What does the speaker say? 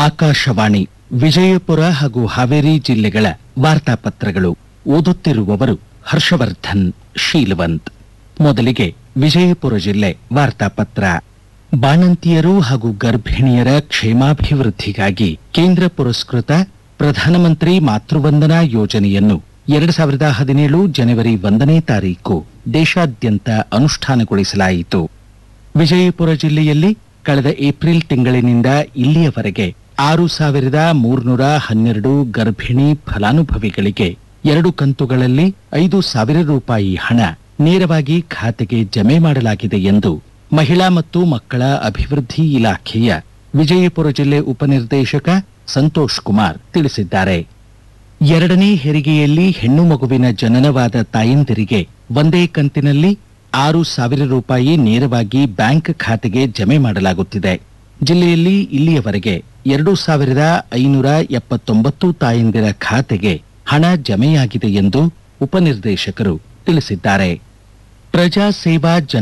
ಆಕಾಶವಾಣಿ ವಿಜಯಪುರ ಹಾಗೂ ಹಾವೇರಿ ಜಿಲ್ಲೆಗಳ ವಾರ್ತಾಪತ್ರಗಳು ಓದುತ್ತಿರುವವರು ಹರ್ಷವರ್ಧನ್ ಶೀಲವಂತ್ ಮೊದಲಿಗೆ ವಿಜಯಪುರ ಜಿಲ್ಲೆ ವಾರ್ತಾಪತ್ರ ಬಾಣಂತಿಯರು ಹಾಗೂ ಗರ್ಭಿಣಿಯರ ಕ್ಷೇಮಾಭಿವೃದ್ಧಿಗಾಗಿ ಕೇಂದ್ರ ಪುರಸ್ಕೃತ ಪ್ರಧಾನಮಂತ್ರಿ ಮಾತೃವಂದನಾ ಯೋಜನೆಯನ್ನು ಎರಡು ಸಾವಿರದ ಹದಿನೇಳು ಜನವರಿ ಒಂದನೇ ತಾರೀಕು ದೇಶಾದ್ಯಂತ ಅನುಷ್ಠಾನಗೊಳಿಸಲಾಯಿತು ವಿಜಯಪುರ ಜಿಲ್ಲೆಯಲ್ಲಿ ಕಳೆದ ಏಪ್ರಿಲ್ ತಿಂಗಳಿನಿಂದ ಇಲ್ಲಿಯವರೆಗೆ ಆರು ಸಾವಿರದ ಮೂರ್ನೂರ ಹನ್ನೆರಡು ಗರ್ಭಿಣಿ ಫಲಾನುಭವಿಗಳಿಗೆ ಎರಡು ಕಂತುಗಳಲ್ಲಿ ಐದು ಸಾವಿರ ರೂಪಾಯಿ ಹಣ ನೇರವಾಗಿ ಖಾತೆಗೆ ಜಮೆ ಮಾಡಲಾಗಿದೆ ಎಂದು ಮಹಿಳಾ ಮತ್ತು ಮಕ್ಕಳ ಅಭಿವೃದ್ಧಿ ಇಲಾಖೆಯ ವಿಜಯಪುರ ಜಿಲ್ಲೆ ಉಪನಿರ್ದೇಶಕ ಸಂತೋಷ್ ಕುಮಾರ್ ತಿಳಿಸಿದ್ದಾರೆ ಎರಡನೇ ಹೆರಿಗೆಯಲ್ಲಿ ಹೆಣ್ಣು ಮಗುವಿನ ಜನನವಾದ ತಾಯಂದಿರಿಗೆ ಒಂದೇ ಕಂತಿನಲ್ಲಿ ಆರು ಸಾವಿರ ರೂಪಾಯಿ ನೇರವಾಗಿ ಬ್ಯಾಂಕ್ ಖಾತೆಗೆ ಜಮೆ ಮಾಡಲಾಗುತ್ತಿದೆ ಜಿಲ್ಲೆಯಲ್ಲಿ ಇಲ್ಲಿಯವರೆಗೆ ಎರಡು ಸಾವಿರದ ಐನೂರ ಎಪ್ಪತ್ತೊಂಬತ್ತು ತಾಯಂದಿರ ಖಾತೆಗೆ ಹಣ ಜಮೆಯಾಗಿದೆ ಎಂದು ಉಪನಿರ್ದೇಶಕರು ತಿಳಿಸಿದ್ದಾರೆ ಪ್ರಜಾ ಸೇವಾ ಜನ